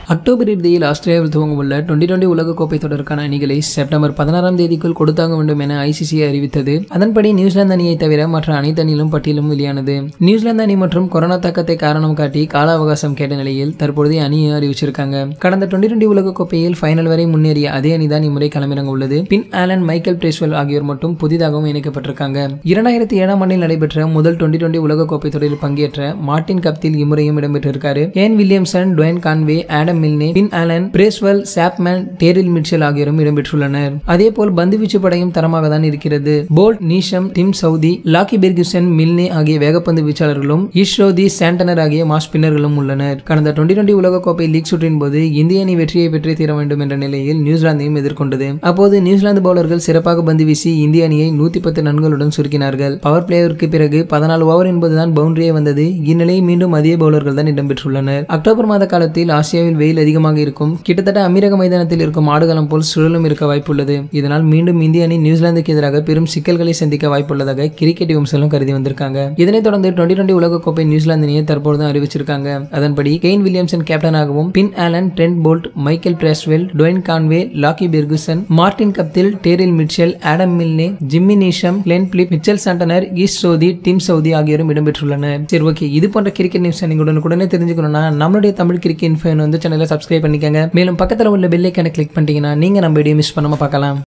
October இறுதியில் ஆஸ்திரேலியாவில் துவங்கவுள்ள twenty twenty உலகக்கோப்பை தொடருக்கான அணிகளை செப்டம்பர் பதினாறாம் தேதிக்குள் கொடுத்தாக வேண்டும் என ஐசிசி அறிவித்தது அதன்படி நியூசிலாந்து அணியை தவிர மற்ற அனைத்து அணியிலும் பட்டியலும் வெளியானது நியூசிலாந்து அணி மற்றும் கொரோனா தாக்கத்தை காரணம் காட்டி கால அவகாசம் கேட்ட நிலையில் தற்பொழுதைய அணியை அறிவிச்சிருக்காங்க கடந்த டுவெண்டி டுவெண்டி உலகக்கோப்பையில் ஃபைனல் வரை முன்னேறிய அதே அணிதான் இம்முறை களமிறங்க உள்ளது பின் ஆலன் மைக்கேல் பிரேஸ்வெல் ஆகியோர் மட்டும் புதிதாகவும் இணைக்கப்பட்டிருக்காங்க இரண்டாயிரத்தி ஏழாம் ஆண்டில் நடைபெற்ற முதல் டுவெண்டி டுவெண்டி உலகக்கோப்பை தொடரில் பங்கேற்ற மார்டின் கப்தில் இம்முறையும் இடம்பெற்றிருக்காரு ஏன் Williamson Devon Conway Adam Milne Finn Allen Bracewell Chapman Daryl Mitchell ஆகியோரும் இடம்பெற்றுள்ளனர் அதேபோல் பந்துவீச்சு படையும் தரமாக தான் இருக்கிறது Boult Neesham Tim Southee Lockie Ferguson Milne ஆகிய வேகப்பந்து வீச்சாளர்களும் ஈஸ்ரோதி சாண்டனர் ஆகிய மாஸ் ஸ்பின்னர்களும் உள்ளனர் கடந்த டுவெண்டி டுவெண்டி உலகக்கோப்பை லீக் சுற்றின் போது இந்திய அணி வெற்றியை பெற்றே தீர வேண்டும் என்ற நிலையில் நியூசிலாந்தையும் எதிர்கொண்டது அப்போது நியூசிலாந்து பவுலர்கள் சிறப்பாக பந்து வீசி இந்திய அணியை நூத்தி பத்து ரன்களுடன் சுருக்கினார்கள் பவர் பிளேயருக்கு பிறகு பதினாலு ஓவர் என்பதுதான் பவுண்டரியே வந்தது இந்நிலையில் மீண்டும் அதே பவுலர்கள் தான் இடம்பெற்றுள்ளனர் அக்டோபர் மாத காலத்தில் ஆசியாவில் வெயில் அதிகமாக இருக்கும் கிட்டத்தட்ட அமீரக மைதானத்தில் இருக்கும் ஆடுகளம் போல் சுழலும் இருக்க வாய்ப்புள்ளது இதனால் மீண்டும் இந்திய அணி நியூசிலாந்துக்கு எதிராக பெரும் சிக்கல்களை சந்திக்க வாய்ப்புள்ளதாக கிரிக்கெட் விமர்சனம் கருதி வந்திருக்காங்க இதனைத் தொடர்ந்து டுவெண்டி டுவெண்டி உலகக்கோப்பை நியூசிலாந்து அணியை தற்போது அறிவிச்சிருக்காங்க அதன்படி கெயின் வில்லியம்சன் கேப்டனாகவும் Finn Allen Trent Boult Michael Bracewell Devon Conway Lockie Ferguson Martin Guptill Daryl Mitchell Adam Milne Jimmy Neesham Glenn Philip Mitchell Santner Ish Sodhi Tim Southee ஆகியோரும் இடம்பெற்றுள்ளனர் சரி ஓகே இது போன்ற கிரிக்கெட் நியூஸ் நீங்க உடனுக்குடனே தெரிஞ்சுக்கணும்னா நம்மளுடைய தமிழ் கிரிக்கெட் இன்ஃபோ வந்து சேனலை சப்ஸ்கிரைப் பண்ணிக்கங்க மேலும் பக்கத்தில் உள்ள பெல்லைக்கான கிளிக் பண்ணிட்டீங்கன்னா நீங்க நம்ம வீடியோ மிஸ் பண்ணாம பார்க்கலாம்